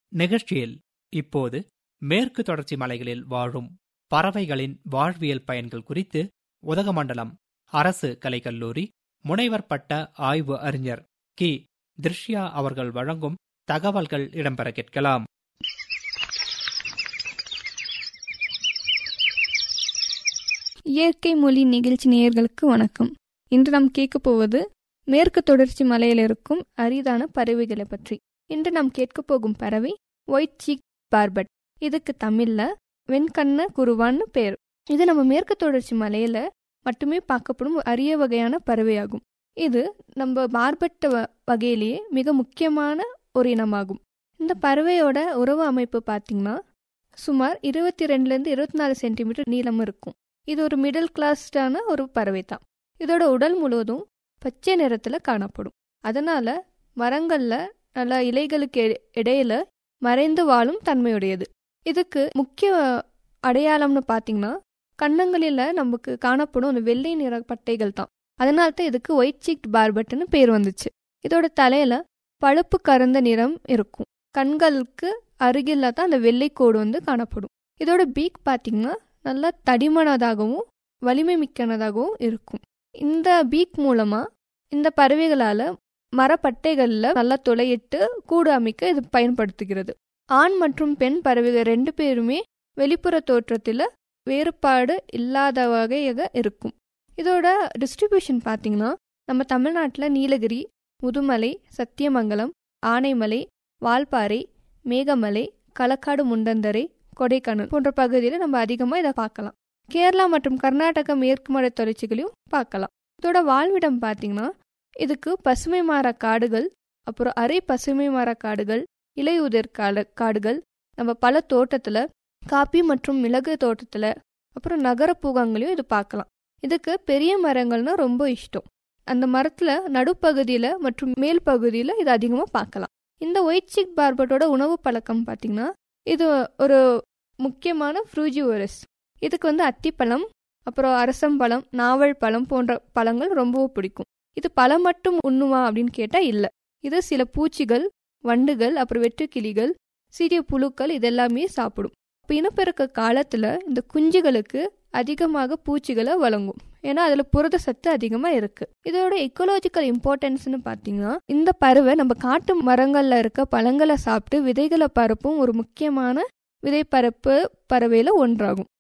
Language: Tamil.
நிகழ்ச்சியில் இப்போது மேற்கு தொடர்ச்சி மலைகளில் வாழும் பறவைகளின் வாழ்வியல் பயன்கள் குறித்து உதகமண்டலம் அரசு கலைக்கல்லூரி முனைவர் பட்ட ஆய்வு அறிஞர் கி திருஷ்யா அவர்கள் வழங்கும் தகவல்கள் இடம்பெற கேட்கலாம் இயற்கை மொழி நிகழ்ச்சி நேயர்களுக்கு வணக்கம் இன்று நாம் கேட்க போவது மேற்கு தொடர்ச்சி மலையில் இருக்கும் அரிதான பறவைகளை பற்றி இன்று நாம் கேட்க போகும் பறவை ஒயிட் சீக் பார்பட் இதுக்கு தமிழ்ல வெண்கண்ண குருவான்னு பேர் இது நம்ம மேற்கு தொடர்ச்சி மலையில மட்டுமே பார்க்கப்படும் ஒரு அரிய வகையான பறவையாகும் இது நம்ம பார்பட்ட வ- வகையிலேயே மிக முக்கியமான ஒரு இனமாகும் இந்த பறவையோட உறவு அமைப்பு பார்த்தீங்கன்னா சுமார் இருபத்தி ரெண்டுலேருந்து இருபத்தி நாலு சென்டிமீட்டர் நீளம் இருக்கும் இது ஒரு மிடில் கிளாஸ்டான ஒரு பறவை தான் இதோட உடல் முழுவதும் பச்சை நிறத்தில் காணப்படும் அதனால மரங்கள்ல நல்ல இலைகளுக்கு இட- இடையில மறைந்து வாழும் தன்மையுடையது இதுக்கு முக்கிய அடையாளம்னு பார்த்தீங்கன்னா கன்னங்களில் நமக்கு காணப்படும் அந்த வெள்ளை நிற பட்டைகள் தான் அதனால தான் இதுக்கு ஒயிட் சீக்ட் பார்பட்னு பேர் வந்துச்சு இதோட தலையில பழுப்பு கறந்த நிறம் இருக்கும் கண்களுக்கு அருகில தான் அந்த வெள்ளைக்கோடு வந்து காணப்படும் இதோட பீக் பார்த்தீங்கன்னா நல்லா தடிமனதாகவும் வலிமை மிக்கனதாகவும் இருக்கும் இந்த பீக் மூலமா இந்த பறவைகளால மரப்பட்டைகள்ல நல்லா துளையிட்டு கூடு அமைக்க இது பயன்படுத்துகிறது ஆண் மற்றும் பெண் பறவைகள் ரெண்டு பேருமே வெளிப்புற தோற்றத்தில் வேறுபாடு இல்லாத வகையாக இருக்கும் இதோட டிஸ்ட்ரிபியூஷன் பார்த்தீங்கன்னா நம்ம தமிழ்நாட்டில் நீலகிரி முதுமலை சத்தியமங்கலம் ஆனைமலை வால்பாறை மேகமலை களக்காடு முண்டந்தரை கொடைக்கானல் போன்ற பகுதியில் நம்ம அதிகமாக இதை பார்க்கலாம் கேரளா மற்றும் கர்நாடக மேற்கு மலை தொடர்ச்சிகளையும் பார்க்கலாம் இதோட வாழ்விடம் பார்த்தீங்கன்னா இதுக்கு பசுமை மாற காடுகள் அப்புறம் அரை பசுமை மாற காடுகள் இலையுதிர் காடு காடுகள் நம்ம பல தோட்டத்தில் காப்பி மற்றும் மிளகு தோட்டத்தில் அப்புறம் நகர பூங்காங்களையும் இது பார்க்கலாம் இதுக்கு பெரிய மரங்கள்னா ரொம்ப இஷ்டம் அந்த மரத்தில் நடுப்பகுதியில் மற்றும் மேல் பகுதியில் இது அதிகமாக பார்க்கலாம் இந்த ஒயிட் சிக் பார்பட்டோட உணவு பழக்கம் பார்த்தீங்கன்னா இது ஒரு முக்கியமான ஃப்ரூஜிவரஸ் இதுக்கு வந்து அத்திப்பழம் அப்புறம் அரசம்பழம் நாவல் பழம் போன்ற பழங்கள் ரொம்பவும் பிடிக்கும் இது பழம் மட்டும் உண்ணுமா அப்படின்னு கேட்டால் இல்லை இது சில பூச்சிகள் வண்டுகள் அப்புறம் வெட்டுக்கிளிகள் சிறிய புழுக்கள் இதெல்லாமே சாப்பிடும் இப்போ இனப்பெருக்க காலத்தில் இந்த குஞ்சுகளுக்கு அதிகமாக பூச்சிகளை வழங்கும் ஏன்னா அதில் புரத சத்து அதிகமாக இருக்கு இதோட எக்கோலாஜிக்கல் இம்பார்ட்டன்ஸ்னு பார்த்தீங்கன்னா இந்த பறவை நம்ம காட்டு மரங்களில் இருக்க பழங்களை சாப்பிட்டு விதைகளை பரப்பும் ஒரு முக்கியமான விதைப்பரப்பு பறவையில் ஒன்றாகும்